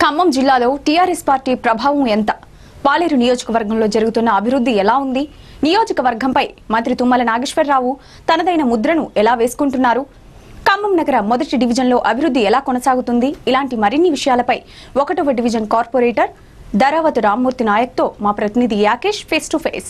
ఖమ్మం జిల్లాలో TRS party ప్రభావం ఎంత పాలేరు నియోజకవర్గంలో జరుగుతున్న అభివృద్ధి ఎలా ఉంది నియోజకవర్గంపై మంత్రి తుమ్మల నాగేశ్వరరావు తనదైన ముద్రను ఎలా వేసుకుంటున్నారు ఖమ్మం నగర మొదటి డివిజన్లో అభివృద్ధి ఎలా కొనసాగుతుంది ఇలాంటి మరిన్ని విషయాలపై ఒకటవ డివిజన్ కార్పొరేటర్ ధరావతు రామ్మూర్తి నాయక్తో మా ప్రతినిధి యాకేష్ ఫేస్ టు ఫేస్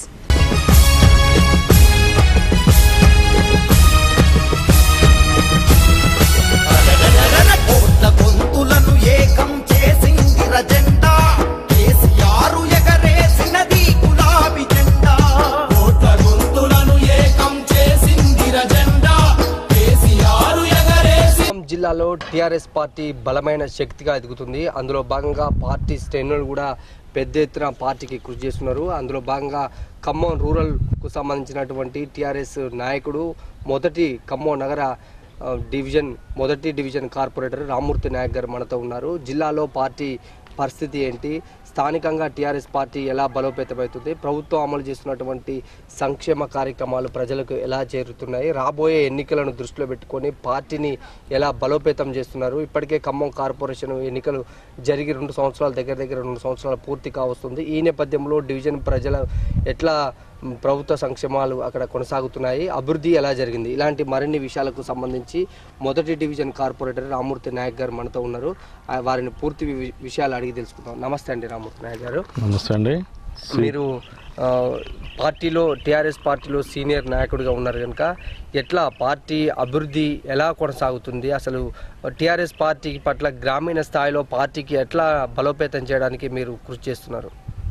కోట్ల గొంతులను ఏకం చేసింది రజెండా కేసీఆర్ ఎగరేసినది గులాబీ జెండా కోట్ల గొంతులను ఏకం చేసింది రజెండా కేసీఆర్ ఎగరేసి ఖమ్మం జిల్లాలో టీఆర్ఎస్ పార్టీ బలమైన శక్తిగా ఎదుగుతుంది అందులో భాగంగా పార్టీ శ్రేణులు కూడా పెద్ద ఎత్తున పార్టీకి కృషి చేస్తున్నారు అందులో భాగంగా ఖమ్మం రూరల్కు సంబంధించినటువంటి టీఆర్ఎస్ నాయకుడు మొదటి ఖమ్మం నగర ఆ, డివిజన్ మొదటి డివిజన్ కార్పొరేటర్ రామ్మూర్తి నాయక్ గారు మనతో ఉన్నారు జిల్లాలో పార్టీ పరిస్థితి ఏంటి స్థానికంగా టీఆర్ఎస్ పార్టీ ఎలా బలోపేతమవుతుంది ప్రభుత్వం అమలు చేస్తున్నటువంటి సంక్షేమ కార్యక్రమాలు ప్రజలకు ఎలా చేరుతున్నాయి రాబోయే ఎన్నికలను దృష్టిలో పెట్టుకొని పార్టీని ఎలా బలోపేతం చేస్తున్నారు ఇప్పటికే ఖమ్మం కార్పొరేషన్ ఎన్నికలు జరిగి రెండు సంవత్సరాల దగ్గర దగ్గర రెండు సంవత్సరాలు పూర్తి కావస్తుంది ఈ నేపథ్యంలో డివిజన్ ప్రజల ఎట్లా మ్, ప్రభుత్వ సంక్షేమాలు అక్కడ కొనసాగుతున్నాయి అభివృద్ధి ఎలా జరిగింది ఇలాంటి మరిన్ని విషయాలకు సంబంధించి మొదటి డివిజన్ కార్పొరేటర్ రామూర్తి నాయక్ గారు మనతో ఉన్నారు ఆ, వారిని పూర్తి వి- విషయాలు అడిగి తెలుసుకుందాం నమస్తే అండి రామూర్తి నాయక్ గారు నమస్తే అండి మీరు ఆ, పార్టీలో టీఆర్ఎస్ పార్టీలో సీనియర్ నాయకుడిగా ఉన్నారు కనుక ఎట్లా పార్టీ అభివృద్ధి ఎలా కొనసాగుతుంది అసలు టీఆర్ఎస్ పార్టీ పట్ల గ్రామీణ స్థాయిలో పార్టీకి ఎట్లా బలోపేతం చేయడానికి మీరు కృషి చేస్తున్నారు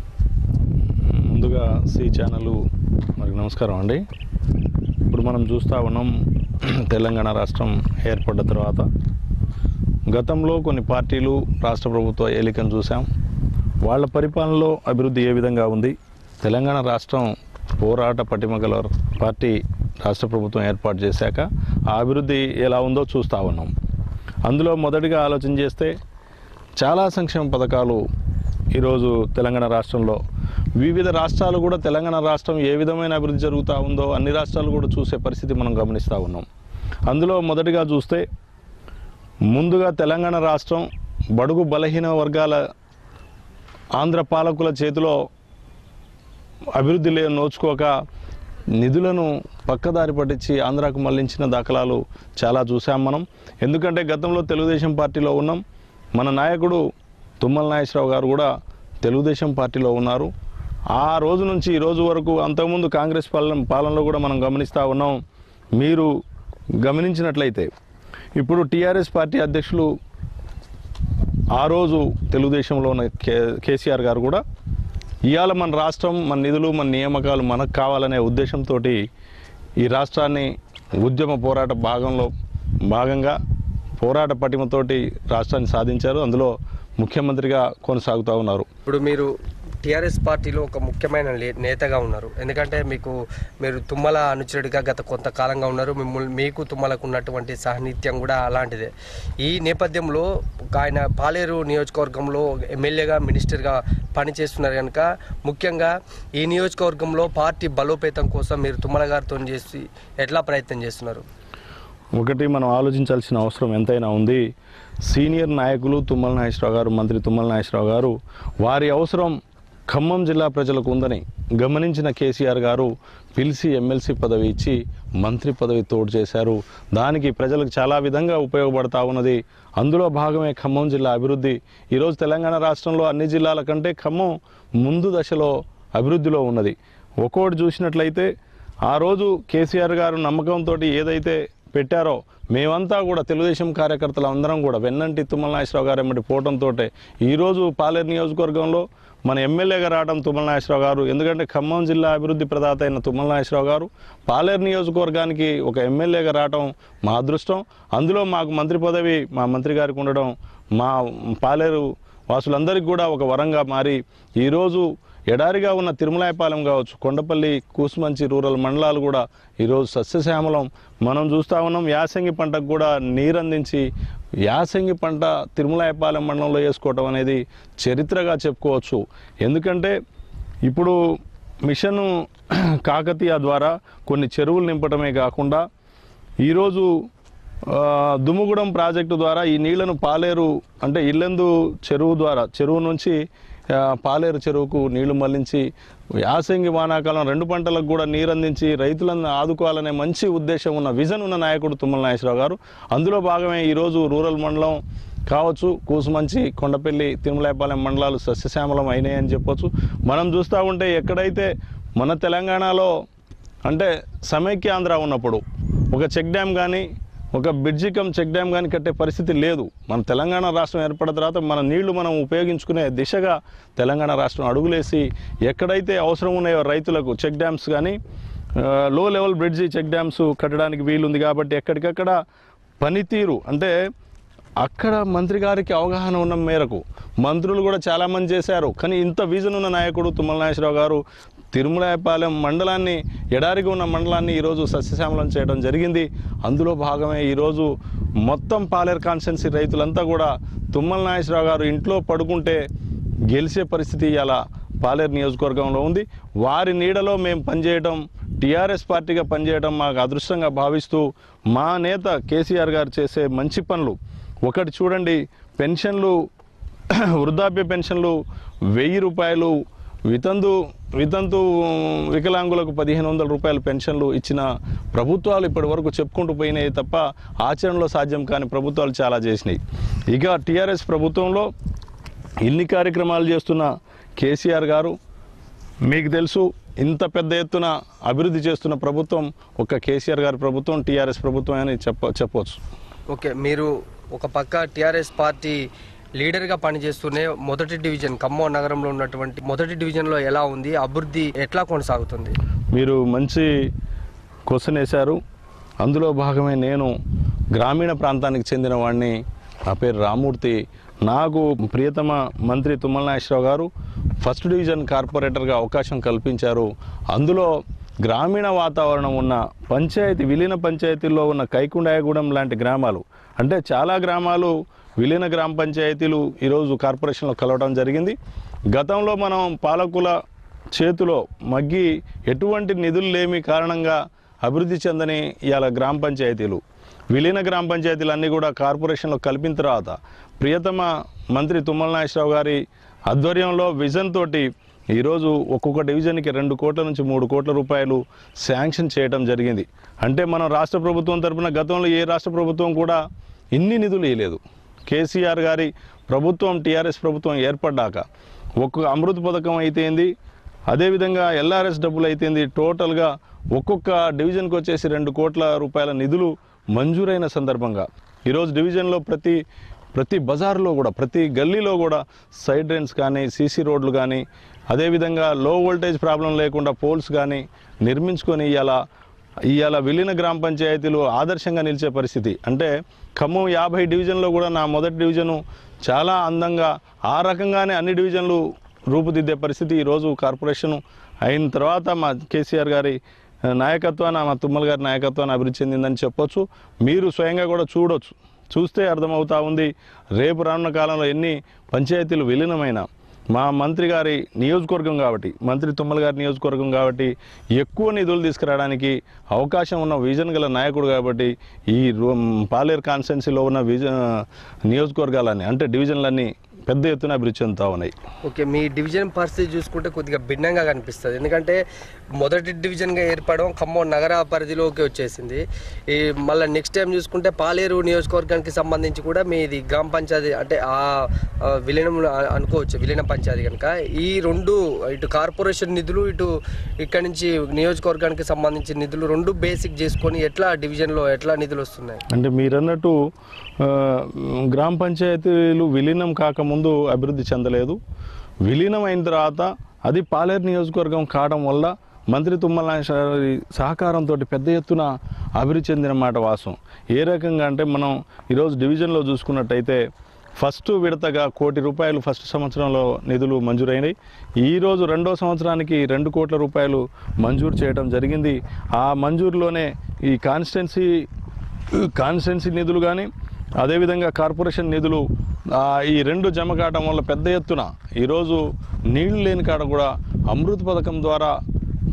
ముందుగా సి ఛానల్ మరి నమస్కారం అండి ఇప్పుడు మనం చూస్తూ ఉన్నాం తెలంగాణ రాష్ట్రం ఏర్పడ్డ తర్వాత గతంలో కొన్ని పార్టీలు రాష్ట్ర ప్రభుత్వ ఏలికను చూసాం వాళ్ళ పరిపాలనలో అభివృద్ధి ఏ విధంగా ఉంది తెలంగాణ రాష్ట్రం పోరాట పటిమ గల పార్టీ రాష్ట్ర ప్రభుత్వం ఏర్పాటు చేశాక ఆ అభివృద్ధి ఎలా ఉందో చూస్తూ ఉన్నాం అందులో మొదటిగా ఆలోచన చేస్తే చాలా సంక్షేమ పథకాలు ఈరోజు తెలంగాణ రాష్ట్రంలో వివిధ రాష్ట్రాలు కూడా తెలంగాణ రాష్ట్రం ఏ విధమైన అభివృద్ధి జరుగుతూ ఉందో అన్ని రాష్ట్రాలు కూడా చూసే పరిస్థితి మనం గమనిస్తూ ఉన్నాం అందులో మొదటిగా చూస్తే ముందుగా తెలంగాణ రాష్ట్రం బడుగు బలహీన వర్గాల ఆంధ్ర పాలకుల చేతిలో అభివృద్ధి లే నోచుకోక నిధులను పక్కదారి పట్టించి ఆంధ్రాకు మళ్లించిన దాఖలాలు చాలా చూసాం మనం ఎందుకంటే గతంలో తెలుగుదేశం పార్టీలో ఉన్నాం మన నాయకుడు తుమ్మల నాగేశ్వరరావు గారు కూడా తెలుగుదేశం పార్టీలో ఉన్నారు ఆ రోజు నుంచి ఈ రోజు వరకు అంతకుముందు కాంగ్రెస్ పాలన పాలనలో కూడా మనం గమనిస్తూ ఉన్నాం మీరు గమనించినట్లయితే ఇప్పుడు టీఆర్ఎస్ పార్టీ అధ్యక్షులు ఆ రోజు తెలుగుదేశంలో ఉన్న కే కేసీఆర్ గారు కూడా ఇవాళ మన రాష్ట్రం మన నిధులు మన నియామకాలు మనకు కావాలనే ఉద్దేశంతో ఈ రాష్ట్రాన్ని ఉద్యమ పోరాట భాగంలో భాగంగా పోరాట పటిమతోటి రాష్ట్రాన్ని సాధించారు అందులో ముఖ్యమంత్రిగా కొనసాగుతూ ఉన్నారు ఇప్పుడు మీరు టీఆర్ఎస్ పార్టీలో ఒక ముఖ్యమైన లే- నేతగా ఉన్నారు ఎందుకంటే మీకు మీరు తుమ్మల అనుచరుడిగా గత కొంతకాలంగా ఉన్నారు మిమ్మల్ని మీకు తుమ్మలకు ఉన్నటువంటి సాన్నిధ్యం కూడా అలాంటిదే ఈ నేపథ్యంలో ఒక ఆయన పాలేరు నియోజకవర్గంలో ఎమ్మెల్యేగా మినిస్టర్గా పనిచేస్తున్నారు కనుక ముఖ్యంగా ఈ నియోజకవర్గంలో పార్టీ బలోపేతం కోసం మీరు తుమ్మల గారితో చేసి ఎట్లా ప్రయత్నం చేస్తున్నారు ఒకటి మనం ఆలోచించాల్సిన అవసరం ఎంతైనా ఉంది సీనియర్ నాయకులు తుమ్మల నాగేశ్వరరావు గారు మంత్రి తుమ్మల నాగేశ్వరరావు గారు వారి అవసరం ఖమ్మం జిల్లా ప్రజలకు ఉందని గమనించిన కేసీఆర్ గారు పిలిచి ఎమ్మెల్సీ పదవి ఇచ్చి మంత్రి పదవి తోడు చేశారు దానికి ప్రజలకు చాలా విధంగా ఉపయోగపడతా ఉన్నది అందులో భాగమే ఖమ్మం జిల్లా అభివృద్ధి ఈరోజు తెలంగాణ రాష్ట్రంలో అన్ని జిల్లాల కంటే ఖమ్మం ముందు దశలో అభివృద్ధిలో ఉన్నది ఒక్కోటి చూసినట్లయితే ఆ రోజు కేసీఆర్ గారు నమ్మకంతో ఏదైతే పెట్టారో మేమంతా కూడా తెలుగుదేశం కార్యకర్తలు అందరం కూడా వెన్నంటి తుమ్మల నాగేశ్వరరావు గారు ఎమ్మటి పోవడంతో ఈరోజు పాలేరు నియోజకవర్గంలో మన ఎమ్మెల్యేగా రావడం తుమ్మల నాగేశ్వరరావు గారు ఎందుకంటే ఖమ్మం జిల్లా అభివృద్ధి ప్రదాత అయిన తుమ్మల నాగేశ్వరరావు గారు పాలేరు నియోజకవర్గానికి ఒక ఎమ్మెల్యేగా రావడం మా అదృష్టం అందులో మాకు మంత్రి పదవి మా మంత్రి గారికి ఉండడం మా పాలేరు వాసులందరికీ కూడా ఒక వరంగా మారి ఈరోజు ఎడారిగా ఉన్న తిరుమలాయపాలెం కావచ్చు కొండపల్లి కూసుమంచి రూరల్ మండలాలు కూడా ఈరోజు సస్యశ్యామలం మనం చూస్తూ ఉన్నాం యాసంగి పంటకు కూడా నీరందించి యాసంగి పంట తిరుమలాయపాలెం మండలంలో వేసుకోవటం అనేది చరిత్రగా చెప్పుకోవచ్చు ఎందుకంటే ఇప్పుడు మిషన్ కాకతీయ ద్వారా కొన్ని చెరువులు నింపటమే కాకుండా ఈరోజు ఆ, దుమ్ముగూడెం ప్రాజెక్టు ద్వారా ఈ నీళ్లను పాలేరు అంటే ఇల్లెందు చెరువు ద్వారా చెరువు నుంచి ఆ, పాలేరు చెరువుకు నీళ్లు మళ్లించి యాసంగి వానాకాలం రెండు పంటలకు కూడా నీరు అందించి రైతులను ఆదుకోవాలనే మంచి ఉద్దేశం ఉన్న విజన్ ఉన్న నాయకుడు తుమ్మల నాగేశ్వరరావు గారు అందులో భాగమే ఈరోజు రూరల్ మండలం కావచ్చు కూసుమంచి కొండపల్లి తిరుమలాయపాలెం మండలాలు సస్యశ్యామలం అయినాయని చెప్పొచ్చు మనం చూస్తూ ఉంటే ఎక్కడైతే మన తెలంగాణలో అంటే సమైక్యాంధ్ర ఉన్నప్పుడు ఒక చెక్ డ్యామ్ కానీ ఒక బ్రిడ్జి కమ్ చెక్ డ్యామ్ కానీ కట్టే పరిస్థితి లేదు మన తెలంగాణ రాష్ట్రం ఏర్పడిన తర్వాత మన నీళ్లు మనం ఉపయోగించుకునే దిశగా తెలంగాణ రాష్ట్రం అడుగులేసి ఎక్కడైతే అవసరం ఉన్నాయో రైతులకు చెక్ డ్యామ్స్ కానీ ఆ, లో లెవెల్ బ్రిడ్జి చెక్ డ్యామ్స్ కట్టడానికి వీలుంది కాబట్టి ఎక్కడికక్కడ పనితీరు అంటే అక్కడ మంత్రి గారికి అవగాహన ఉన్న మేరకు మంత్రులు కూడా చాలామంది చేశారు కానీ ఇంత విజన్ ఉన్న నాయకుడు తుమ్మల నాగేశ్వరరావు గారు తిరుమలాయపాలెం మండలాన్ని ఎడారిగా ఉన్న మండలాన్ని ఈరోజు సస్యశ్యామలం చేయడం జరిగింది అందులో భాగమే ఈరోజు మొత్తం పాలేరు కాన్స్టెన్సీ రైతులంతా కూడా తుమ్మల నాగేశ్వరరావు గారు ఇంట్లో పడుకుంటే గెలిచే పరిస్థితి ఇలా పాలేరు నియోజకవర్గంలో ఉంది వారి నీడలో మేము పనిచేయడం టీఆర్ఎస్ పార్టీగా పనిచేయడం మాకు అదృష్టంగా భావిస్తూ మా నేత కేసీఆర్ గారు చేసే మంచి పనులు ఒకటి చూడండి పెన్షన్లు వృద్ధాప్య పెన్షన్లు వెయ్యి రూపాయలు వితంతు వితంతు వికలాంగులకు పదిహేను వందల రూపాయల పెన్షన్లు ఇచ్చిన ప్రభుత్వాలు ఇప్పటి వరకు చెప్పుకుంటూ పోయినాయి తప్ప ఆచరణలో సాధ్యం కాని ప్రభుత్వాలు చాలా చేసినాయి ఇక టీఆర్ఎస్ ప్రభుత్వంలో ఇన్ని కార్యక్రమాలు చేస్తున్న కేసీఆర్ గారు మీకు తెలుసు ఇంత పెద్ద ఎత్తున అభివృద్ధి చేస్తున్న ప్రభుత్వం ఒక కేసీఆర్ గారి ప్రభుత్వం టీఆర్ఎస్ ప్రభుత్వం అని చెప్ప చెప్పవచ్చు ఓకే మీరు ఒక పక్క టిఆర్ఎస్ పార్టీ లీడర్గా పనిచేస్తూనే మొదటి డివిజన్ ఖమ్మం నగరంలో ఉన్నటువంటి మొదటి డివిజన్లో ఎలా ఉంది అభివృద్ధి ఎట్లా కొనసాగుతుంది మీరు మంచి క్వశ్చన్ వేశారు అందులో భాగమే నేను గ్రామీణ ప్రాంతానికి చెందిన వాడిని నా పేరు రామూర్తి నాకు ప్రియతమ మంత్రి తుమ్మల నాగేశ్వరరావు గారు ఫస్ట్ డివిజన్ కార్పొరేటర్గా అవకాశం కల్పించారు అందులో గ్రామీణ వాతావరణం ఉన్న పంచాయతీ విలీన పంచాయతీల్లో ఉన్న కైకుండాయగూడెం లాంటి గ్రామాలు అంటే చాలా గ్రామాలు విలీన గ్రామ పంచాయతీలు ఈరోజు కార్పొరేషన్లో కలవడం జరిగింది గతంలో మనం పాలకుల చేతిలో మగ్గి ఎటువంటి నిధులు లేమి కారణంగా అభివృద్ధి చెందని ఇవాళ గ్రామ పంచాయతీలు విలీన గ్రామ పంచాయతీలు అన్నీ కూడా కార్పొరేషన్లో కలిపిన తర్వాత ప్రియతమ మంత్రి తుమ్మల నాగేశ్వరరావు గారి ఆధ్వర్యంలో విజన్ తోటి ఈరోజు ఒక్కొక్క డివిజన్కి రెండు కోట్ల నుంచి మూడు కోట్ల రూపాయలు శాంక్షన్ చేయడం జరిగింది అంటే మనం రాష్ట్ర ప్రభుత్వం తరపున గతంలో ఏ రాష్ట్ర ప్రభుత్వం కూడా ఇన్ని నిధులు వేయలేదు కేసీఆర్ గారి ప్రభుత్వం టీఆర్ఎస్ ప్రభుత్వం ఏర్పడ్డాక ఒక్కొక్క అమృత్ పథకం అయితేంది అదేవిధంగా ఎల్ఆర్ఎస్ డబ్బులు అయితేంది టోటల్గా ఒక్కొక్క డివిజన్కి వచ్చేసి రెండు కోట్ల రూపాయల నిధులు మంజూరైన సందర్భంగా ఈరోజు డివిజన్లో ప్రతి ప్రతి బజార్లో కూడా ప్రతి గల్లీలో కూడా సైడ్ డ్రైన్స్ కానీ సీసీ రోడ్లు కానీ అదేవిధంగా లో వోల్టేజ్ ప్రాబ్లం లేకుండా పోల్స్ కానీ నిర్మించుకొని ఇలా ఇవాళ విలీన గ్రామ పంచాయతీలు ఆదర్శంగా నిలిచే పరిస్థితి అంటే ఖమ్మం యాభై డివిజన్లో కూడా నా మొదటి డివిజను చాలా అందంగా ఆ రకంగానే అన్ని డివిజన్లు రూపుదిద్దే పరిస్థితి ఈరోజు కార్పొరేషన్ అయిన తర్వాత మా కేసీఆర్ గారి నాయకత్వాన్ని మా తుమ్మల గారి నాయకత్వాన్ని అభివృద్ధి చెందిందని చెప్పొచ్చు మీరు స్వయంగా కూడా చూడొచ్చు చూస్తే అర్థమవుతా ఉంది రేపు రానున్న కాలంలో ఎన్ని పంచాయతీలు విలీనమైన మా మంత్రి గారి నియోజకవర్గం కాబట్టి మంత్రి తుమ్మల గారి నియోజకవర్గం కాబట్టి ఎక్కువ నిధులు తీసుకురావడానికి అవకాశం ఉన్న విజన్ గల నాయకుడు కాబట్టి ఈ రో- పాలేరు కాన్స్టిట్యున్సీలో ఉన్న విజన్ నియోజకవర్గాలన్నీ అంటే డివిజన్లన్నీ పెద్ద ఎత్తున అభివృద్ధి చెందుతా ఉన్నాయి ఓకే మీ డివిజన్ పరిస్థితి చూసుకుంటే కొద్దిగా భిన్నంగా కనిపిస్తుంది ఎందుకంటే మొదటి డివిజన్గా ఏర్పడడం ఖమ్మం నగర పరిధిలోకి వచ్చేసింది ఈ మళ్ళీ నెక్స్ట్ టైం చూసుకుంటే పాలేరు నియోజకవర్గానికి సంబంధించి కూడా మీది గ్రామ పంచాయతీ అంటే ఆ ఆ, విలీనం అ- అనుకోవచ్చు విలీన పంచాయతీ కనుక ఈ రెండు ఇటు కార్పొరేషన్ నిధులు ఇటు ఇక్కడి నుంచి నియోజకవర్గానికి సంబంధించిన నిధులు రెండు బేసిక్ చేసుకొని ఎట్లా డివిజన్లో ఎట్లా నిధులు వస్తున్నాయి అంటే మీరన్నట్టు ఆ, గ్రామ పంచాయతీలు విలీనం కాకముందు అభివృద్ధి చెందలేదు విలీనం అయిన తర్వాత అది పాలేరు నియోజకవర్గం కావడం వల్ల మంత్రి తుమ్మల నాగేశ్వరరావు సహకారంతో పెద్ద ఎత్తున అభివృద్ధి చెందిన మాట వాసం ఏ రకంగా అంటే మనం ఈరోజు డివిజన్లో చూసుకున్నట్టయితే ఫస్ట్ విడతగా కోటి రూపాయలు ఫస్ట్ సంవత్సరంలో నిధులు మంజూరైనాయి ఈరోజు రెండో సంవత్సరానికి రెండు కోట్ల రూపాయలు మంజూరు చేయడం జరిగింది ఆ మంజూరులోనే ఈ కాన్స్టిట్యున్సీ కాన్స్టిట్యున్సీ నిధులు కానీ అదేవిధంగా కార్పొరేషన్ నిధులు ఆ, ఈ రెండు జమ కావడం వల్ల పెద్ద ఎత్తున ఈరోజు నీళ్లు లేని కాడ కూడా అమృత్ పథకం ద్వారా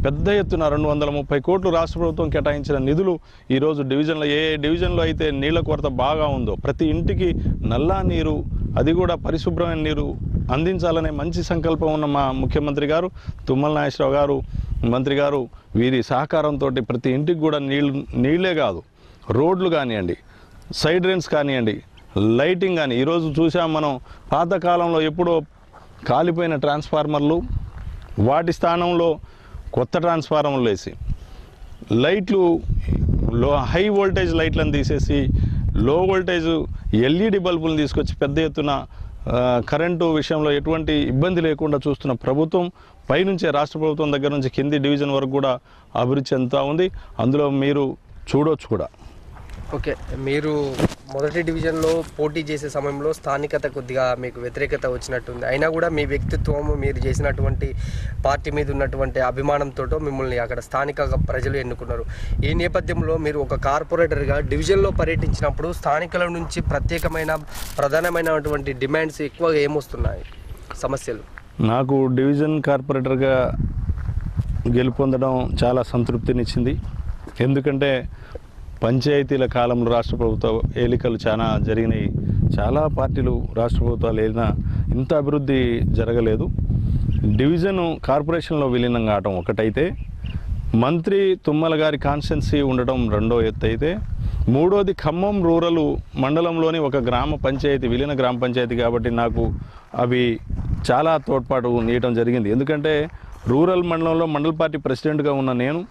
పెద్ద ఎత్తున రెండు వందల ముప్పై కోట్లు రాష్ట్ర ప్రభుత్వం కేటాయించిన నిధులు ఈరోజు డివిజన్లో ఏ డివిజన్లో అయితే నీళ్ల కొరత బాగా ఉందో ప్రతి ఇంటికి నల్లా నీరు అది కూడా పరిశుభ్రమైన నీరు అందించాలనే మంచి సంకల్పం ఉన్న మా ముఖ్యమంత్రి గారు తుమ్మల నాగేశ్వరరావు గారు మంత్రి గారు వీరి సహకారంతో ప్రతి ఇంటికి కూడా నీళ్ళు నీళ్ళే కాదు రోడ్లు కానివ్వండి సైడ్ డ్రైన్స్ కానివ్వండి లైటింగ్ కానీ ఈరోజు చూసాం మనం పాతకాలంలో ఎప్పుడో కాలిపోయిన ట్రాన్స్ఫార్మర్లు వాటి స్థానంలో కొత్త ట్రాన్స్ఫార్మర్లు వేసి లైట్లు లో హై వోల్టేజ్ లైట్లను తీసేసి లో వోల్టేజ్ ఎల్ఈడి బల్బులను తీసుకొచ్చి పెద్ద ఎత్తున ఆ, కరెంటు విషయంలో ఎటువంటి ఇబ్బంది లేకుండా చూస్తున్న ప్రభుత్వం పైనుంచే రాష్ట్ర ప్రభుత్వం దగ్గర నుంచి కింది డివిజన్ వరకు కూడా అభివృద్ధి చెందుతూ ఉంది అందులో మీరు చూడొచ్చు కూడా ఓకే మీరు మొదటి డివిజన్లో పోటీ చేసే సమయంలో స్థానికత కొద్దిగా మీకు వ్యతిరేకత వచ్చినట్టుంది అయినా కూడా మీ వ్యక్తిత్వం మీరు చేసినటువంటి పార్టీ మీద ఉన్నటువంటి అభిమానంతో మిమ్మల్ని అక్కడ స్థానిక ప్రజలు ఎన్నుకున్నారు ఈ నేపథ్యంలో మీరు ఒక కార్పొరేటర్గా డివిజన్లో పర్యటించినప్పుడు స్థానికుల నుంచి ప్రత్యేకమైన ప్రధానమైనటువంటి డిమాండ్స్ ఎక్కువగా ఏమొస్తున్నాయి సమస్యలు నాకు డివిజన్ కార్పొరేటర్గా గెలుపొందడం చాలా సంతృప్తినిచ్చింది ఎందుకంటే పంచాయతీల కాలంలో రాష్ట్ర ప్రభుత్వ ఏలికలు చాలా జరిగినాయి చాలా పార్టీలు రాష్ట్ర ప్రభుత్వాలు ఏలినా ఇంత అభివృద్ధి జరగలేదు డివిజన్ కార్పొరేషన్లో విలీనం కావటం ఒకటైతే మంత్రి తుమ్మల గారి కాన్స్టెన్సీ ఉండటం రెండో ఎత్తు అయితే మూడోది ఖమ్మం రూరల్ మండలంలోని ఒక గ్రామ పంచాయతీ విలీన గ్రామ పంచాయతీ కాబట్టి నాకు అవి చాలా తోడ్పాటు నీయటం జరిగింది ఎందుకంటే రూరల్ మండలంలో మండల పార్టీ ప్రెసిడెంట్గా ఉన్న నేను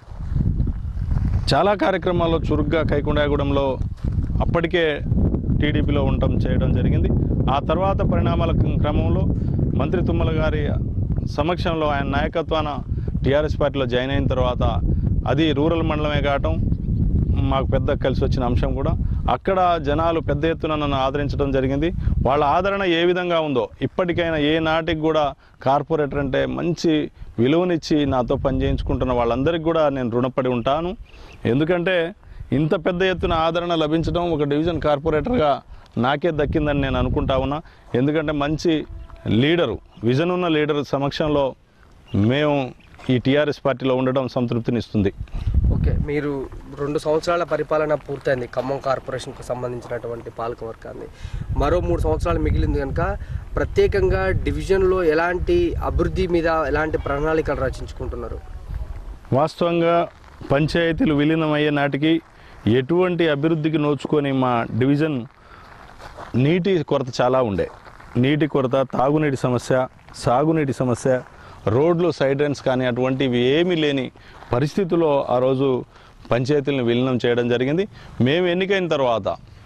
చాలా కార్యక్రమాల్లో చురుగ్గా కైకుండాగూడెంలో అప్పటికే టీడీపీలో ఉండటం చేయడం జరిగింది ఆ తర్వాత పరిణామాల క్రమంలో మంత్రి తుమ్మల గారి సమక్షంలో ఆయన నాయకత్వాన టీఆర్ఎస్ పార్టీలో జాయిన్ అయిన తర్వాత అది రూరల్ మండలమే కావటం మాకు పెద్ద కలిసి వచ్చిన అంశం కూడా అక్కడ జనాలు పెద్ద ఎత్తున నన్ను ఆదరించడం జరిగింది వాళ్ళ ఆదరణ ఏ విధంగా ఉందో ఇప్పటికైనా ఏ నాటికి కూడా కార్పొరేటర్ అంటే మంచి విలువనిచ్చి నాతో పనిచేయించుకుంటున్న వాళ్ళందరికీ కూడా నేను రుణపడి ఉంటాను ఎందుకంటే ఇంత పెద్ద ఎత్తున ఆదరణ లభించడం ఒక డివిజన్ కార్పొరేటర్గా నాకే దక్కిందని నేను అనుకుంటా ఉన్నా ఎందుకంటే మంచి లీడరు విజన్ ఉన్న లీడర్ సమక్షంలో మేము ఈ టీఆర్ఎస్ పార్టీలో ఉండడం సంతృప్తినిస్తుంది ఓకే మీరు రెండు సంవత్సరాల పరిపాలన పూర్తయింది ఖమ్మం కార్పొరేషన్కు సంబంధించినటువంటి పాలకవర్గాన్ని మరో మూడు సంవత్సరాలు మిగిలింది కనుక ప్రత్యేకంగా డివిజన్లో ఎలాంటి అభివృద్ధి మీద ఎలాంటి ప్రణాళికలు రచించుకుంటున్నారు వాస్తవంగా పంచాయతీలు విలీనం అయ్యే నాటికి ఎటువంటి అభివృద్ధికి నోచుకొని మా డివిజన్ నీటి కొరత చాలా ఉండే నీటి కొరత తాగునీటి సమస్య సాగునీటి సమస్య రోడ్లు సైడ్ డ్రైన్స్ కానీ అటువంటివి ఏమీ లేని పరిస్థితుల్లో ఆ రోజు పంచాయతీలను విలీనం చేయడం జరిగింది మేము ఎన్నికైన తర్వాత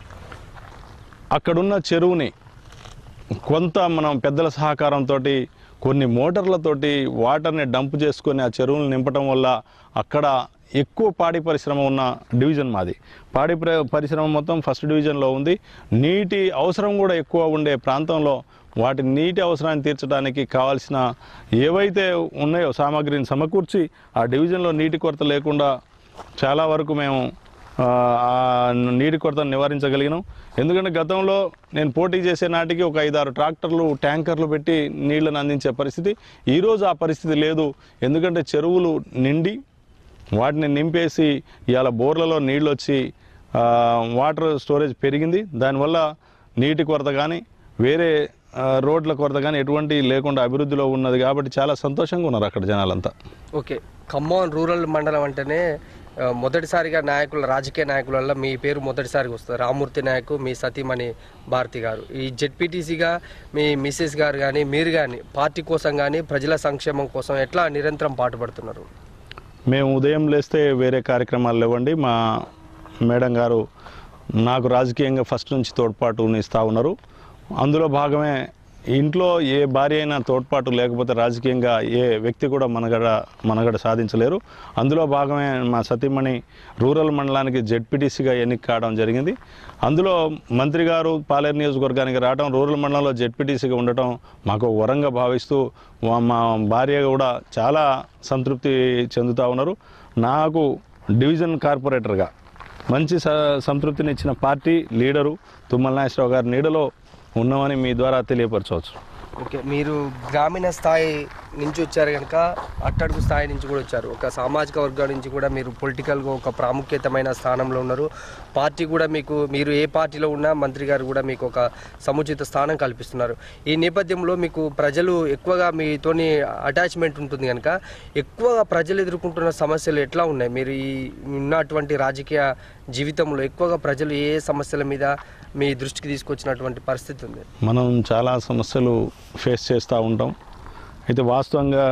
అక్కడున్న చెరువుని కొంత మనం పెద్దల సహకారంతో కొన్ని మోటార్లతోటి వాటర్ని డంప్ చేసుకొని ఆ చెరువులు నింపటం వల్ల అక్కడ ఎక్కువ పాడి పరిశ్రమ ఉన్న డివిజన్ మాది పాడి ప్ర- పరిశ్రమ మొత్తం ఫస్ట్ డివిజన్లో ఉంది నీటి అవసరం కూడా ఎక్కువ ఉండే ప్రాంతంలో వాటి నీటి అవసరాన్ని తీర్చడానికి కావాల్సిన ఏవైతే ఉన్నాయో సామాగ్రిని సమకూర్చి ఆ డివిజన్లో నీటి కొరత లేకుండా చాలా వరకు మేము ఆ, ఆ నీటి కొరతను నివారించగలిగినాం ఎందుకంటే గతంలో నేను పోటీ చేసే నాటికి ఒక ఐదారు ట్రాక్టర్లు ట్యాంకర్లు పెట్టి నీళ్లను అందించే పరిస్థితి ఈరోజు ఆ పరిస్థితి లేదు ఎందుకంటే చెరువులు నిండి వాటిని నింపేసి ఇవాళ బోర్లలో నీళ్ళు వచ్చి ఆ, వాటర్ స్టోరేజ్ పెరిగింది దానివల్ల నీటి కొరత కానీ వేరే ఆ, రోడ్ల కొరత కానీ ఎటువంటి లేకుండా అభివృద్ధిలో ఉన్నది కాబట్టి చాలా సంతోషంగా ఉన్నారు అక్కడ జనాలంతా ఓకే ఖమ్మం రూరల్ మండలం అంటేనే ఆ, మొదటిసారిగా నాయకుల రాజకీయ నాయకులలో మీ పేరు మొదటిసారిగా వస్తుంది రామూర్తి నాయకు మీ సతీమణి భారతి గారు ఈ జెడ్పీటీసీగా మీ మిస్సెస్ గారు కానీ మీరు కానీ పార్టీ కోసం కానీ ప్రజల సంక్షేమం కోసం ఎట్లా నిరంతరం పాటుపడుతున్నారు మేము ఉదయం లేస్తే వేరే కార్యక్రమాలు లేవండి మా మేడం గారు నాకు రాజకీయంగా ఫస్ట్ నుంచి తోడ్పాటుని ఇస్తూ ఉన్నారు అందులో భాగమే ఇంట్లో ఏ భార్య అయినా తోడ్పాటు లేకపోతే రాజకీయంగా ఏ వ్యక్తి కూడా మనగడ మనగడ సాధించలేరు అందులో భాగమే మా సతీమణి రూరల్ మండలానికి జెడ్పీటీసీగా ఎన్నిక కావడం జరిగింది అందులో మంత్రి గారు పాలేరు నియోజకవర్గానికి రావడం రూరల్ మండలంలో జెడ్పీటీసీగా ఉండటం మాకు ఒక వరంగా భావిస్తూ మా మా భార్య కూడా చాలా సంతృప్తి చెందుతూ ఉన్నారు నాకు డివిజన్ కార్పొరేటర్గా మంచి స సంతృప్తిని ఇచ్చిన పార్టీ లీడరు తుమ్మల నాగేశ్వరరావు గారి నీడలో ఉన్నామని మీ ద్వారా తెలియపరచవచ్చు ఓకే మీరు గ్రామీణ స్థాయి నుంచి వచ్చారు కనుక అట్టడుగు స్థాయి నుంచి కూడా వచ్చారు ఒక సామాజిక వర్గం నుంచి కూడా మీరు పొలిటికల్గా ఒక ప్రాముఖ్యతమైన స్థానంలో ఉన్నారు పార్టీ కూడా మీకు మీరు ఏ పార్టీలో ఉన్నా మంత్రి గారు కూడా మీకు ఒక సముచిత స్థానం కల్పిస్తున్నారు ఈ నేపథ్యంలో మీకు ప్రజలు ఎక్కువగా మీతోని అటాచ్మెంట్ ఉంటుంది కనుక ఎక్కువగా ప్రజలు ఎదుర్కొంటున్న సమస్యలు ఎట్లా ఉన్నాయి మీరు ఈ ఉన్నటువంటి రాజకీయ జీవితంలో ఎక్కువగా ప్రజలు ఏ ఏ సమస్యల మీద మీ దృష్టికి తీసుకొచ్చినటువంటి పరిస్థితి ఉంది మనం చాలా సమస్యలు ఫేస్ చేస్తూ ఉంటాం అయితే వాస్తవంగా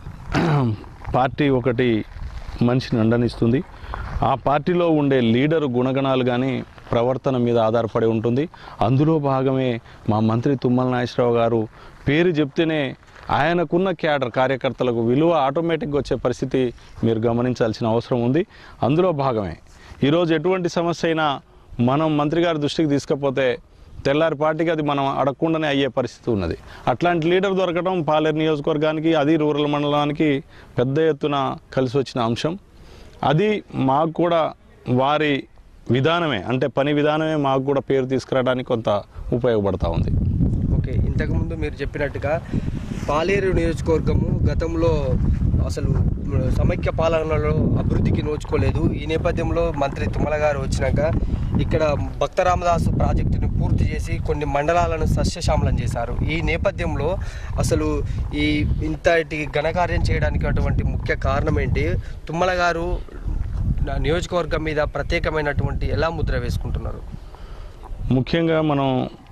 పార్టీ ఒకటి మనిషిని అండనిస్తుంది ఆ పార్టీలో ఉండే లీడర్ గుణగణాలు కానీ ప్రవర్తన మీద ఆధారపడి ఉంటుంది అందులో భాగమే మా మంత్రి తుమ్మల నాగేశ్వరరావు గారు పేరు చెప్తేనే ఆయనకున్న క్యాడర్ కార్యకర్తలకు విలువ ఆటోమేటిక్గా వచ్చే పరిస్థితి మీరు గమనించాల్సిన అవసరం ఉంది అందులో భాగమే ఈరోజు ఎటువంటి సమస్య అయినా మనం మంత్రి గారి దృష్టికి తీసుకపోతే తెల్లారి పార్టీకి అది మనం అడగకుండానే అయ్యే పరిస్థితి ఉన్నది అట్లాంటి లీడర్ దొరకడం పాలేరు నియోజకవర్గానికి అది రూరల్ మండలానికి పెద్ద ఎత్తున కలిసి వచ్చిన అంశం అది మాకు కూడా వారి విధానమే అంటే పని విధానమే మాకు కూడా పేరు తీసుకురావడానికి కొంత ఉపయోగపడతా ఉంది ఓకే ఇంతకుముందు మీరు చెప్పినట్టుగా పాలేరు నియోజకవర్గము గతంలో అసలు సమైక్య పాలనలో అభివృద్ధికి నోచుకోలేదు ఈ నేపథ్యంలో మంత్రి తుమ్మల గారు వచ్చినాక ఇక్కడ భక్త రామదాసు ప్రాజెక్టుని పూర్తి చేసి కొన్ని మండలాలను సస్యశ్యామలం చేశారు ఈ నేపథ్యంలో అసలు ఈ ఇంతటి ఘనకార్యం చేయడానికి అటువంటి ముఖ్య కారణం ఏంటి తుమ్మల గారు నా నియోజకవర్గం మీద ప్రత్యేకమైనటువంటి ఎలా ముద్ర వేసుకుంటున్నారు ముఖ్యంగా మనం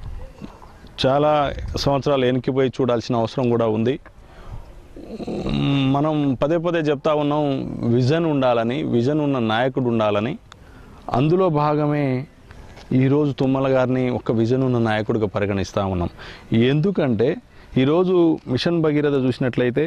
చాలా సంవత్సరాలు వెనక్కిపోయి చూడాల్సిన అవసరం కూడా ఉంది మ్, మనం పదే పదే చెప్తా ఉన్నాం విజన్ ఉండాలని విజన్ ఉన్న నాయకుడు ఉండాలని అందులో భాగమే ఈరోజు తుమ్మల గారిని ఒక విజన్ ఉన్న నాయకుడిగా పరిగణిస్తూ ఉన్నాం ఎందుకంటే ఈరోజు మిషన్ భగీరథ చూసినట్లయితే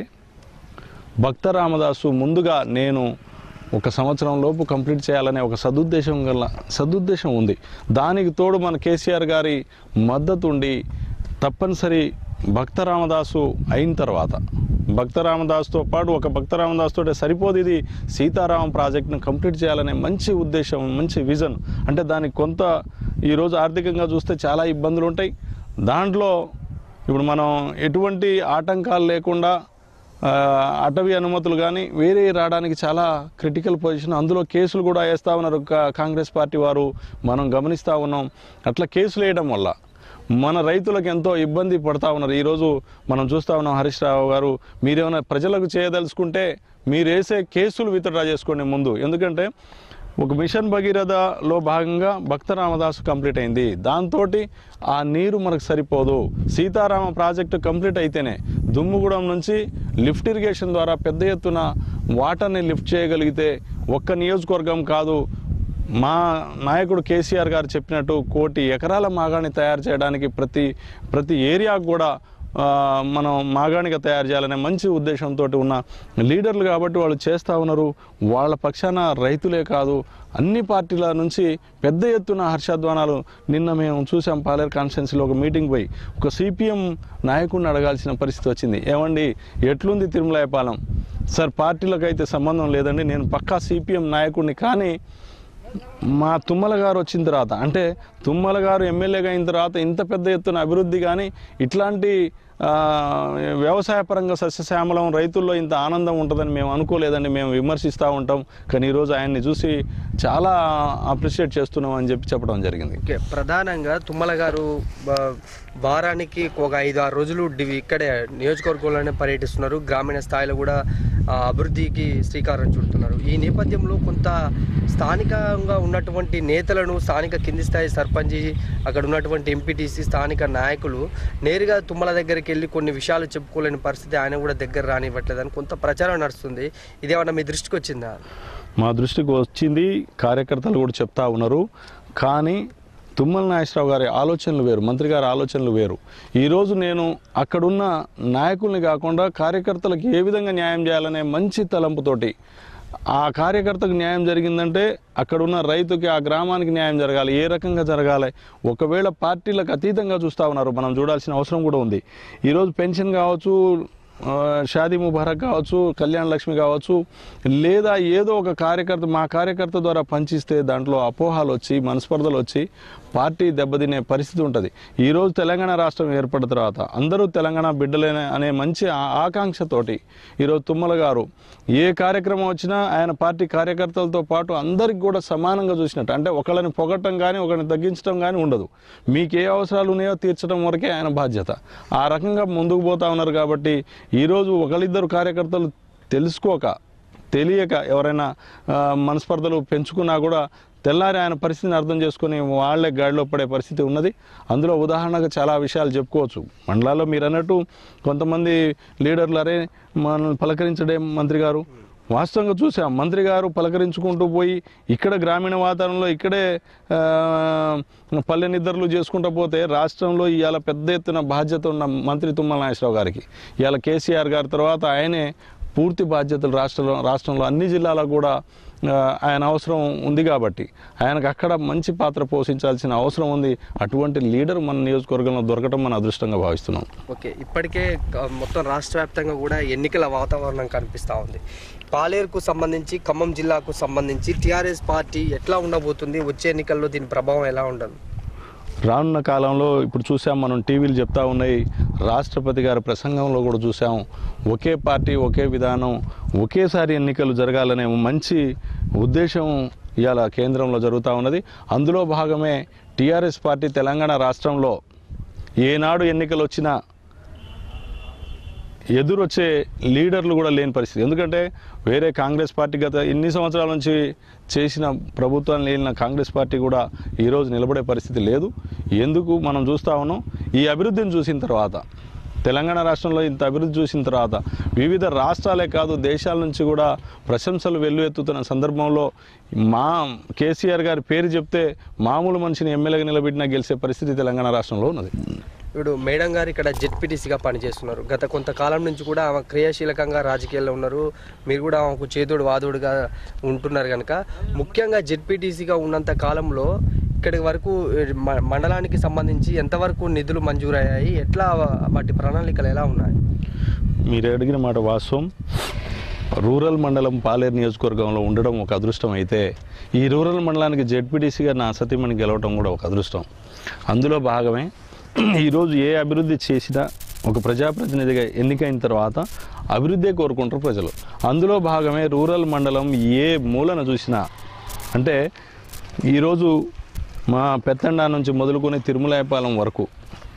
భక్త రామదాసు ముందుగా నేను ఒక సంవత్సరం లోపు కంప్లీట్ చేయాలనే ఒక సదుద్దేశం గల సదుద్దేశం ఉంది దానికి తోడు మన కేసీఆర్ గారి మద్దతు ఉండి తప్పనిసరి భక్త రామదాసు అయిన తర్వాత భక్త రామదాస్తో పాటు ఒక భక్త రామదాస్ తోటే సరిపోదు ఇది సీతారామం ప్రాజెక్ట్ను కంప్లీట్ చేయాలనే మంచి ఉద్దేశం మంచి విజన్ అంటే దానికి కొంత ఈరోజు ఆర్థికంగా చూస్తే చాలా ఇబ్బందులు ఉంటాయి దాంట్లో ఇప్పుడు మనం ఎటువంటి ఆటంకాలు లేకుండా ఆ, అటవీ అనుమతులు కానీ వేరే రావడానికి చాలా క్రిటికల్ పొజిషన్ అందులో కేసులు కూడా వేస్తూ ఉన్నారు కా- కాంగ్రెస్ పార్టీ వారు మనం గమనిస్తూ ఉన్నాం అట్లా కేసులు వేయడం వల్ల మన రైతులకు ఎంతో ఇబ్బంది పడతా ఉన్నారు ఈరోజు మనం చూస్తూ ఉన్నాం హరీష్ రావు గారు మీరేమైనా ప్రజలకు చేయదలుచుకుంటే మీరు వేసే కేసులు విత్డ్రా చేసుకోండి ముందు ఎందుకంటే ఒక మిషన్ భగీరథలో భాగంగా భక్త రామదాసు కంప్లీట్ అయింది దాంతో ఆ నీరు మనకు సరిపోదు సీతారామ ప్రాజెక్టు కంప్లీట్ అయితేనే దుమ్ముగూడెం నుంచి లిఫ్ట్ ఇరిగేషన్ ద్వారా పెద్ద ఎత్తున వాటర్ని లిఫ్ట్ చేయగలిగితే ఒక్క నియోజకవర్గం కాదు మా నాయకుడు కేసీఆర్ గారు చెప్పినట్టు కోటి ఎకరాల మాగాణి తయారు చేయడానికి ప్రతి ప్రతి ఏరియాకు కూడా ఆ, మనం మాగాణిగా తయారు చేయాలనే మంచి ఉద్దేశంతో ఉన్న లీడర్లు కాబట్టి వాళ్ళు చేస్తూ ఉన్నారు వాళ్ళ పక్షాన రైతులే కాదు అన్ని పార్టీల నుంచి పెద్ద ఎత్తున హర్షధ్వానాలు నిన్న మేము చూసాం పాలేరు కాన్స్టిట్యున్సీలో ఒక మీటింగ్ పోయి ఒక సిపిఎం నాయకుడిని అడగాల్సిన పరిస్థితి వచ్చింది ఏమండి ఎట్లుంది తిరుమలాయపాలెం సార్ పార్టీలకు అయితే సంబంధం లేదండి నేను పక్కా సిపిఎం నాయకుడిని కానీ మా తుమ్మల గారు వచ్చిన తర్వాత అంటే తుమ్మల గారు ఎమ్మెల్యేగా అయిన తర్వాత ఇంత పెద్ద ఎత్తున అభివృద్ధి కానీ ఇట్లాంటి ఆ, వ్యవసాయపరంగా సస్యశ్యామలం రైతుల్లో ఇంత ఆనందం ఉంటుందని మేము అనుకోలేదండి మేము విమర్శిస్తూ ఉంటాం కానీ ఈరోజు ఆయన్ని చూసి చాలా అప్రిషియేట్ చేస్తున్నాం అని చెప్పి చెప్పడం జరిగింది ఓకే ప్రధానంగా తుమ్మల గారు ఆ, వారానికి ఒక ఐదు ఆరు రోజులు డివి ఇక్కడే నియోజకవర్గంలోనే పర్యటిస్తున్నారు గ్రామీణ స్థాయిలో కూడా ఆ, అభివృద్ధికి శ్రీకారం చుడుతున్నారు ఈ నేపథ్యంలో కొంత స్థానికంగా ఉన్నటువంటి నేతలను స్థానిక కింది స్థాయి సర్పంచి అక్కడ ఉన్నటువంటి ఎంపీటీసీ స్థానిక నాయకులు నేరుగా తుమ్మల దగ్గరికి వెళ్ళి కొన్ని విషయాలు చెప్పుకోలేని పరిస్థితి ఆయన కూడా దగ్గర రానివ్వట్లేదని కొంత ప్రచారం నడుస్తుంది ఇదేమన్నా మీ దృష్టికి వచ్చిందా మా దృష్టికి వచ్చింది కార్యకర్తలు కూడా చెప్తా ఉన్నారు కానీ తుమ్మల నాగేశ్వరరావు గారి ఆలోచనలు వేరు మంత్రి గారి ఆలోచనలు వేరు ఈరోజు నేను అక్కడున్న నాయకుల్ని కాకుండా కార్యకర్తలకు ఏ విధంగా న్యాయం చేయాలనే మంచి తలంపుతోటి ఆ కార్యకర్తకు న్యాయం జరిగిందంటే అక్కడున్న రైతుకి ఆ గ్రామానికి న్యాయం జరగాలి ఏ రకంగా జరగాలి ఒకవేళ పార్టీలకు అతీతంగా చూస్తూ ఉన్నారు మనం చూడాల్సిన అవసరం కూడా ఉంది ఈరోజు పెన్షన్ కావచ్చు ఆ, షాదీ ముబారక్ కావచ్చు కళ్యాణ లక్ష్మి కావచ్చు లేదా ఏదో ఒక కార్యకర్త మా కార్యకర్త ద్వారా పంచిస్తే దాంట్లో అపోహాలు వచ్చి మనస్పర్ధలు వచ్చి పార్టీ దెబ్బతినే పరిస్థితి ఉంటుంది ఈరోజు తెలంగాణ రాష్ట్రం ఏర్పడిన తర్వాత అందరూ తెలంగాణ బిడ్డలేనే అనే మంచి ఆ- ఆకాంక్షతోటి ఈరోజు తుమ్మల గారు ఏ కార్యక్రమం వచ్చినా ఆయన పార్టీ కార్యకర్తలతో పాటు అందరికి కూడా సమానంగా చూసినట్టు అంటే ఒకళ్ళని పొగట్టం కానీ ఒకరిని తగ్గించడం కానీ ఉండదు మీకు ఏ అవసరాలు ఉన్నాయో తీర్చడం వరకే ఆయన బాధ్యత ఆ రకంగా ముందుకు పోతా ఉన్నారు కాబట్టి ఈరోజు ఒకళ్ళిద్దరు కార్యకర్తలు తెలుసుకోక తెలియక ఎవరైనా ఆ, మనస్పర్ధలు పెంచుకున్నా కూడా తెల్లారి ఆయన పరిస్థితిని అర్థం చేసుకుని వాళ్ళే గాడిలో పడే పరిస్థితి ఉన్నది అందులో ఉదాహరణగా చాలా విషయాలు చెప్పుకోవచ్చు మండలాల్లో మీరు అన్నట్టు కొంతమంది లీడర్లు అరే మనల్ని పలకరించడే మంత్రి గారు వాస్తవంగా చూసాం మంత్రి గారు పలకరించుకుంటూ పోయి ఇక్కడ గ్రామీణ వాతావరణంలో ఇక్కడే ఆ, పల్లె నిద్రలు చేసుకుంటూ పోతే రాష్ట్రంలో ఇవాళ పెద్ద ఎత్తున బాధ్యత ఉన్న మంత్రి తుమ్మల నాగేశ్వరరావు గారికి ఇవాళ కేసీఆర్ గారి తర్వాత ఆయనే పూర్తి బాధ్యతలు రాష్ట్రంలో రాష్ట్రంలో అన్ని జిల్లాలకు కూడా ఆ, ఆయన అవసరం ఉంది కాబట్టి ఆయనకు అక్కడ మంచి పాత్ర పోషించాల్సిన అవసరం ఉంది అటువంటి లీడర్ మన నియోజకవర్గంలో దొరకటం మన అదృష్టంగా భావిస్తున్నాం ఓకే ఇప్పటికే క- మొత్తం రాష్ట్ర వ్యాప్తంగా కూడా ఎన్నికల వాతావరణం కనిపిస్తూ ఉంది పాలేరుకు సంబంధించి ఖమ్మం జిల్లాకు సంబంధించి టీఆర్ఎస్ పార్టీ ఎట్లా ఉండబోతుంది వచ్చే ఎన్నికల్లో దీని ప్రభావం ఎలా ఉండదు రానున్న కాలంలో ఇప్పుడు చూసాం మనం టీవీలు చెప్తా ఉన్నాయి రాష్ట్రపతి గారి ప్రసంగంలో కూడా చూసాం ఒకే పార్టీ ఒకే విధానం ఒకేసారి ఎన్నికలు జరగాలనే మంచి ఉద్దేశం ఇవాళ కేంద్రంలో జరుగుతూ ఉన్నది అందులో భాగమే టీఆర్ఎస్ పార్టీ తెలంగాణ రాష్ట్రంలో ఏనాడు ఎన్నికలు వచ్చినా ఎదురొచ్చే లీడర్లు కూడా లేని పరిస్థితి ఎందుకంటే వేరే కాంగ్రెస్ పార్టీ గత ఎన్ని సంవత్సరాల నుంచి చేసిన ప్రభుత్వం లేని కాంగ్రెస్ పార్టీ కూడా ఈరోజు నిలబడే పరిస్థితి లేదు ఎందుకు మనం చూస్తా ఉన్నాం ఈ అభివృద్ధిని చూసిన తర్వాత తెలంగాణ రాష్ట్రంలో ఇంత అభివృద్ధి చూసిన తర్వాత వివిధ రాష్ట్రాలే కాదు దేశాల నుంచి కూడా ప్రశంసలు వెల్లువెత్తుతున్న సందర్భంలో మా కేసీఆర్ గారి పేరు చెప్తే మామూలు మనిషిని ఎమ్మెల్యేగా నిలబెట్టినా గెలిచే పరిస్థితి తెలంగాణ రాష్ట్రంలో ఉన్నది ఇప్పుడు మేడం గారు ఇక్కడ జెడ్పీటీసీగా పనిచేస్తున్నారు గత కొంతకాలం నుంచి కూడా ఆమె క్రియాశీలకంగా రాజకీయాల్లో ఉన్నారు మీరు కూడా ఆమెకు చేదుడు వాదుడుగా ఉంటున్నారు కనుక ముఖ్యంగా జెడ్పీటీసీగా ఉన్నంత కాలంలో ఇక్కడి వరకు మ- మండలానికి సంబంధించి ఎంతవరకు నిధులు మంజూరయ్యాయి ఎట్లా వాటి ప్రణాళికలు ఎలా ఉన్నాయి మీరు అడిగిన మాట వాస్తవం రూరల్ మండలం పాలేరు నియోజకవర్గంలో ఉండడం ఒక అదృష్టం అయితే ఈ రూరల్ మండలానికి జెడ్పీటీసీగా నా సతీమణి గెలవడం కూడా ఒక అదృష్టం అందులో భాగమే ఈరోజు ఏ అభివృద్ధి చేసినా ఒక ప్రజాప్రతినిధిగా ఎన్నికైన తర్వాత అభివృద్ధే కోరుకుంటారు ప్రజలు అందులో భాగమే రూరల్ మండలం ఏ మూలన చూసినా అంటే ఈరోజు మా పెత్తండా నుంచి మొదలుకొని తిరుమలాయపాలెం వరకు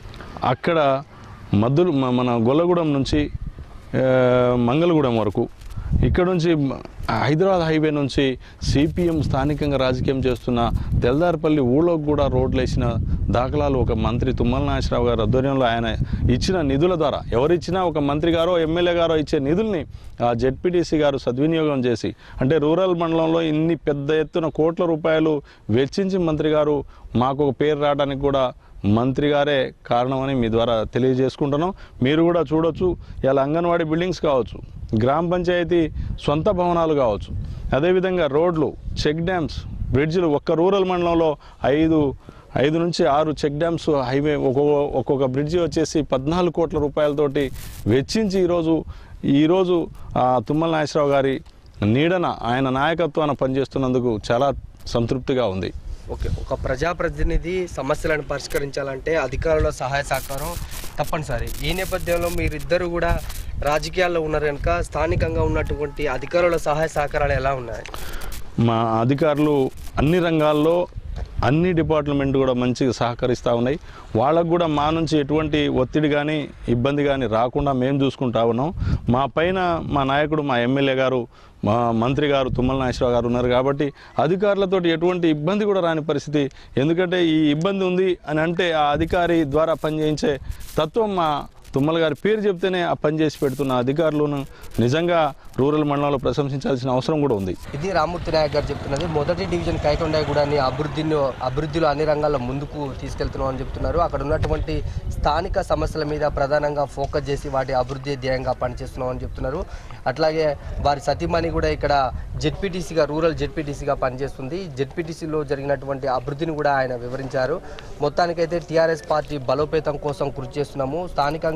అక్కడ మద్దులు మ- మన గొల్లగూడెం నుంచి ఆ, మంగళగూడెం వరకు ఇక్కడ నుంచి మ- హైదరాబాద్ హైవే నుంచి సిపిఎం స్థానికంగా రాజకీయం చేస్తున్న తెల్దార్పల్లి ఊళ్ళోకి కూడా రోడ్లు వేసిన దాఖలాలు ఒక మంత్రి తుమ్మల నాగేశ్వరరావు గారి ఆధ్వర్యంలో ఆయన ఇచ్చిన నిధుల ద్వారా ఎవరిచ్చినా ఒక మంత్రి గారో ఎమ్మెల్యే గారో ఇచ్చే నిధుల్ని ఆ జెడ్పీటీసీ గారు సద్వినియోగం చేసి అంటే రూరల్ మండలంలో ఇన్ని పెద్ద ఎత్తున కోట్ల రూపాయలు వెచ్చించి మంత్రి గారు మాకు ఒక పేరు రావడానికి కూడా మంత్రి గారే కారణమని మీ ద్వారా తెలియజేసుకుంటున్నాం మీరు కూడా చూడొచ్చు ఇలా అంగన్వాడీ బిల్డింగ్స్ కావచ్చు గ్రామ పంచాయతీ సొంత భవనాలు కావచ్చు అదేవిధంగా రోడ్లు చెక్ డ్యామ్స్ బ్రిడ్జిలు ఒక్క రూరల్ మండలంలో ఐదు ఐదు నుంచి ఆరు చెక్ డ్యామ్స్ హైవే ఒక్కొక్క ఒక్కొక్క బ్రిడ్జి వచ్చేసి పద్నాలుగు కోట్ల రూపాయలతోటి వెచ్చించి ఈరోజు ఈరోజు ఆ, తుమ్మల నాగేశ్వరరావు గారి నీడన ఆయన నాయకత్వాన పనిచేస్తున్నందుకు చాలా సంతృప్తిగా ఉంది ఓకే ఒక ప్రజాప్రతినిధి సమస్యలను పరిష్కరించాలంటే అధికారుల సహాయ సహకారం తప్పనిసరి ఈ నేపథ్యంలో మీరిద్దరు కూడా రాజకీయాల్లో ఉన్నారు కనుక స్థానికంగా ఉన్నటువంటి అధికారుల సహాయ సహకారాలు ఎలా ఉన్నాయి మా అధికారులు అన్ని రంగాల్లో అన్ని డిపార్ట్మెంట్ కూడా మంచిగా సహకరిస్తూ ఉన్నాయి వాళ్ళకు కూడా మా నుంచి ఎటువంటి ఒత్తిడి కానీ ఇబ్బంది కానీ రాకుండా మేము చూసుకుంటా ఉన్నాం మా పైన మా నాయకుడు మా ఎమ్మెల్యే గారు మా మంత్రి గారు తుమ్మల నాగేశ్వరరావు గారు ఉన్నారు కాబట్టి అధికారులతోటి ఎటువంటి ఇబ్బంది కూడా రాని పరిస్థితి ఎందుకంటే ఈ ఇబ్బంది ఉంది అని అంటే ఆ అధికారి ద్వారా పనిచేయించే తత్వం మా తుమ్మల గారి పేరు చెప్తేనే ఆ పని చేసి పెడుతున్న అధికారులను నిజంగా రూరల్ మండలంలో ప్రశంసించాల్సిన అవసరం కూడా ఉంది ఇది రామూర్తి నాయక్ గారు చెప్తున్నది మొదటి డివిజన్ కైకొండాగూడని అభివృద్ధిని అభివృద్ధిలో అన్ని రంగాల్లో ముందుకు తీసుకెళ్తున్నాం అని చెప్తున్నారు అక్కడ ఉన్నటువంటి స్థానిక సమస్యల మీద ప్రధానంగా ఫోకస్ చేసి వాటి అభివృద్ధి ధ్యేయంగా పనిచేస్తున్నాం అని చెప్తున్నారు అట్లాగే వారి సతీమణి కూడా ఇక్కడ జెడ్పీటీసీగా రూరల్ జెడ్పీటీసీగా పనిచేస్తుంది జెడ్పీటీసీలో జరిగినటువంటి అభివృద్ధిని కూడా ఆయన వివరించారు మొత్తానికైతే టీఆర్ఎస్ పార్టీ బలోపేతం కోసం కృషి చేస్తున్నాము స్థానికంగా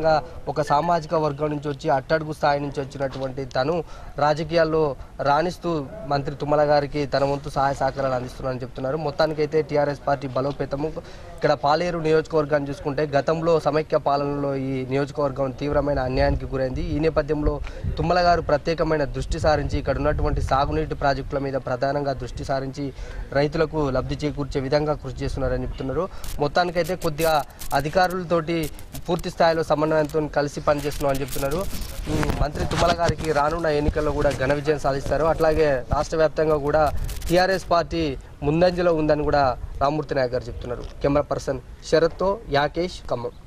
భాగంగా ఒక సామాజిక వర్గం నుంచి వచ్చి అట్టడుగు స్థాయి నుంచి వచ్చినటువంటి తను రాజకీయాల్లో రాణిస్తూ మంత్రి తుమ్మల గారికి తన వంతు సహాయ సహకారాలు అందిస్తున్నారని చెప్తున్నారు మొత్తానికైతే టీఆర్ఎస్ పార్టీ బలోపేతము ఇక్కడ పాలేరు నియోజకవర్గాన్ని చూసుకుంటే గతంలో సమైక్య పాలనలో ఈ నియోజకవర్గం తీవ్రమైన అన్యాయానికి గురైంది ఈ నేపథ్యంలో తుమ్మల గారు ప్రత్యేకమైన దృష్టి సారించి ఇక్కడ ఉన్నటువంటి సాగునీటి ప్రాజెక్టుల మీద ప్రధానంగా దృష్టి సారించి రైతులకు లబ్ధి చేకూర్చే విధంగా కృషి చేస్తున్నారని చెప్తున్నారు మొత్తానికైతే కొద్దిగా అధికారులతోటి పూర్తి స్థాయిలో సమన్వయంతో కలిసి పనిచేస్తున్నామని చెప్తున్నారు ఉమ్, మంత్రి తుమ్మల గారికి రానున్న ఎన్నికల్లో కూడా ఘన విజయం సాధిస్తారు అట్లాగే రాష్ట్ర వ్యాప్తంగా కూడా టీఆర్ఎస్ పార్టీ ముందంజలో ఉందని కూడా రామ్మూర్తి నాయక్ గారు చెప్తున్నారు కెమెరా పర్సన్ శరత్తో యాకేష్ ఖమ్మం